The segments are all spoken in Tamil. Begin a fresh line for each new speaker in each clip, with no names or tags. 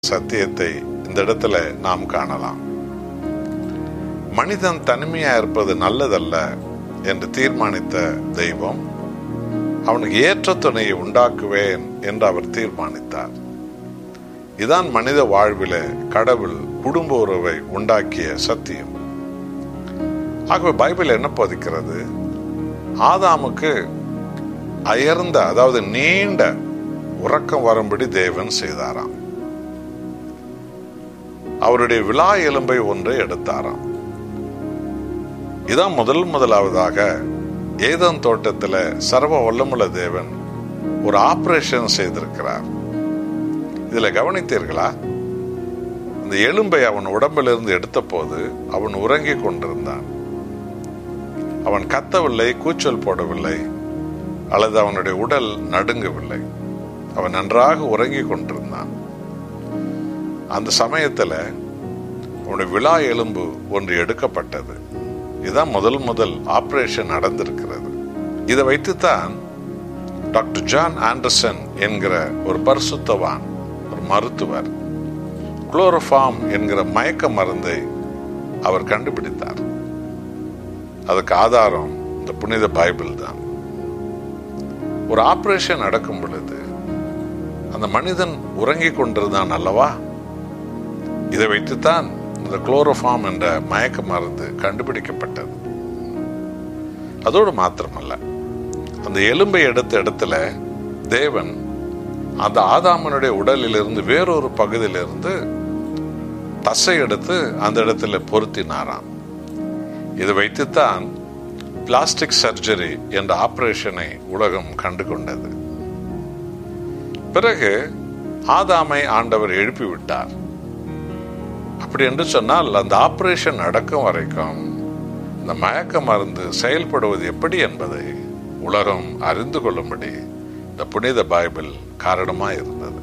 சத்தியத்தை இந்த இடத்துல நாம் காணலாம் மனிதன் தனிமையா இருப்பது நல்லதல்ல என்று தீர்மானித்த தெய்வம் அவனுக்கு ஏற்ற துணையை உண்டாக்குவேன் என்று அவர் தீர்மானித்தார் இதான் மனித வாழ்வில கடவுள் குடும்ப உறவை உண்டாக்கிய சத்தியம் ஆகவே பைபிள் என்ன போதிக்கிறது ஆதாமுக்கு அயர்ந்த அதாவது நீண்ட உறக்கம் வரும்படி தேவன் செய்தாராம் அவருடைய விழா எலும்பை ஒன்றை எடுத்தாராம் இதான் முதல் முதலாவதாக ஏதன் தோட்டத்துல சர்வ வல்லமுள்ள தேவன் ஒரு ஆபரேஷன் செய்திருக்கிறார் இதுல கவனித்தீர்களா இந்த எலும்பை அவன் உடம்பிலிருந்து எடுத்த போது அவன் உறங்கிக் கொண்டிருந்தான் அவன் கத்தவில்லை கூச்சல் போடவில்லை அல்லது அவனுடைய உடல் நடுங்கவில்லை அவன் நன்றாக உறங்கிக் கொண்டிருந்தான் அந்த சமயத்துல அவனுடைய விழா எலும்பு ஒன்று எடுக்கப்பட்டது இதுதான் முதல் முதல் ஆபரேஷன் நடந்திருக்கிறது இதை வைத்துத்தான் டாக்டர் ஜான் ஆண்டர்சன் என்கிற ஒரு பரிசுத்தவான் ஒரு மருத்துவர் குளோரோஃபார்ம் என்கிற மயக்க மருந்தை அவர் கண்டுபிடித்தார் அதுக்கு ஆதாரம் இந்த புனித பைபிள் தான் ஒரு ஆபரேஷன் நடக்கும் பொழுது அந்த மனிதன் உறங்கிக் கொண்டிருந்தான் அல்லவா இதை வைத்துத்தான் இந்த குளோரோஃபார்ம் என்ற மயக்க மருந்து கண்டுபிடிக்கப்பட்டது அதோடு மாத்திரமல்ல அந்த எலும்பை எடுத்த இடத்துல தேவன் அந்த ஆதாமனுடைய உடலிலிருந்து வேறொரு பகுதியிலிருந்து தசை எடுத்து அந்த இடத்துல பொருத்தினாராம் இதை வைத்துத்தான் பிளாஸ்டிக் சர்ஜரி என்ற ஆபரேஷனை உலகம் கண்டு கொண்டது பிறகு ஆதாமை ஆண்டவர் எழுப்பிவிட்டார் அப்படி என்று சொன்னால் அந்த ஆபரேஷன் நடக்கும் வரைக்கும் இந்த மயக்க மருந்து செயல்படுவது எப்படி என்பதை உலகம் அறிந்து கொள்ளும்படி இந்த புனித பைபிள் காரணமாக இருந்தது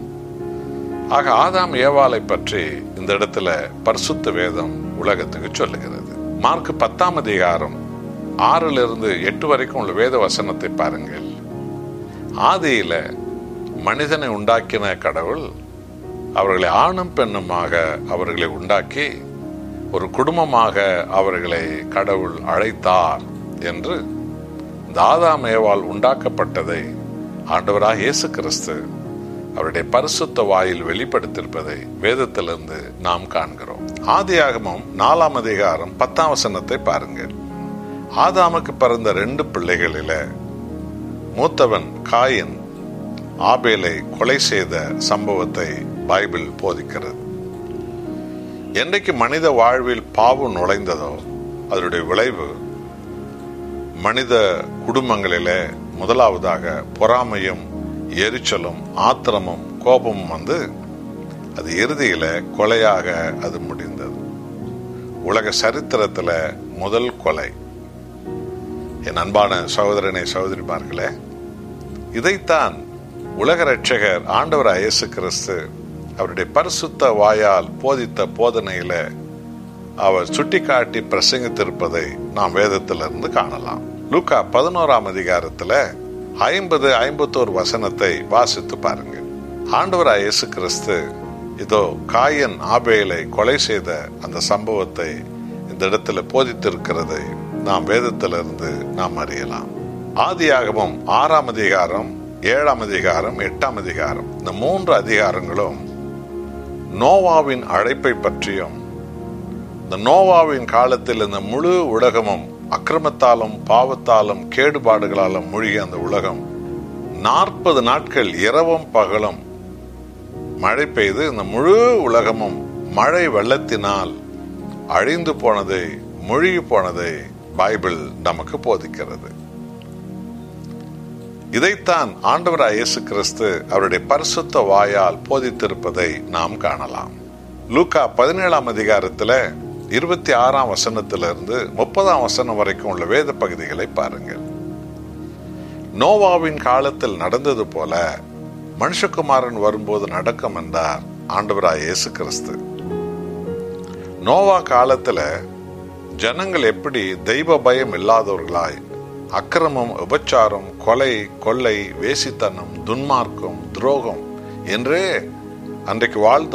ஆக ஆதாம் ஏவாளை பற்றி இந்த இடத்துல பரிசுத்த வேதம் உலகத்துக்கு சொல்லுகிறது மார்க் பத்தாம் அதிகாரம் ஆறுல இருந்து எட்டு வரைக்கும் உள்ள வேத வசனத்தை பாருங்கள் ஆதியில மனிதனை உண்டாக்கின கடவுள் அவர்களை ஆணும் பெண்ணுமாக அவர்களை உண்டாக்கி ஒரு குடும்பமாக அவர்களை கடவுள் அழைத்தார் என்று இந்த ஆதாம் ஏவால் உண்டாக்கப்பட்டதை ஆண்டவராக இயேசு கிறிஸ்து அவருடைய பரிசுத்த வாயில் வெளிப்படுத்தியிருப்பதை வேதத்திலிருந்து நாம் காண்கிறோம் ஆதியாகமும் நாலாம் அதிகாரம் பத்தாம் வசனத்தை பாருங்கள் ஆதாமுக்கு பிறந்த ரெண்டு பிள்ளைகளில மூத்தவன் காயின் ஆபேலை கொலை செய்த சம்பவத்தை பைபிள் போதிக்கிறது என்றைக்கு மனித வாழ்வில் பாவம் நுழைந்ததோ அதனுடைய விளைவு மனித குடும்பங்களில முதலாவதாக பொறாமையும் எரிச்சலும் ஆத்திரமும் கோபமும் வந்து அது இறுதியில கொலையாக அது முடிந்தது உலக சரித்திரத்துல முதல் கொலை என் அன்பான சகோதரனை சகோதரிமார்களே இதைத்தான் உலக ரட்சகர் ஆண்டவர் இயேசு கிறிஸ்து அவருடைய பரிசுத்த வாயால் போதித்த போதனையில அவர் சுட்டிக்காட்டி பிரசங்கித்திருப்பதை நாம் வேதத்திலிருந்து காணலாம் லூக்கா பதினோராம் அதிகாரத்துல ஐம்பது ஐம்பத்தோரு வசனத்தை வாசித்து பாருங்கள் ஆண்டவர் இயேசு கிறிஸ்து இதோ காயன் ஆபேலை கொலை செய்த அந்த சம்பவத்தை இந்த இடத்துல போதித்திருக்கிறதை நாம் வேதத்திலிருந்து நாம் அறியலாம் ஆதியாகமும் ஆறாம் அதிகாரம் ஏழாம் அதிகாரம் எட்டாம் அதிகாரம் இந்த மூன்று அதிகாரங்களும் நோவாவின் அழைப்பை பற்றியும் இந்த நோவாவின் காலத்தில் இந்த முழு உலகமும் அக்கிரமத்தாலும் பாவத்தாலும் கேடுபாடுகளாலும் மூழ்கிய அந்த உலகம் நாற்பது நாட்கள் இரவும் பகலும் மழை பெய்து இந்த முழு உலகமும் மழை வெள்ளத்தினால் அழிந்து போனதை மூழ்கி போனதை பைபிள் நமக்கு போதிக்கிறது இதைத்தான் ஆண்டவர் இயேசு கிறிஸ்து அவருடைய பரிசுத்த வாயால் போதித்திருப்பதை நாம் காணலாம் லூக்கா பதினேழாம் அதிகாரத்துல இருபத்தி ஆறாம் வசனத்திலிருந்து முப்பதாம் வசனம் வரைக்கும் உள்ள வேத பகுதிகளை பாருங்கள் நோவாவின் காலத்தில் நடந்தது போல மனுஷகுமாரன் வரும்போது நடக்கும் என்றார் ஆண்டவராய் இயேசு கிறிஸ்து நோவா காலத்துல ஜனங்கள் எப்படி தெய்வ பயம் இல்லாதவர்களாய் அக்கிரமம் உபச்சாரம் கொலை கொள்ளை வேசித்தனம் துன்மார்க்கம் துரோகம் என்றே அன்றைக்கு வாழ்ந்த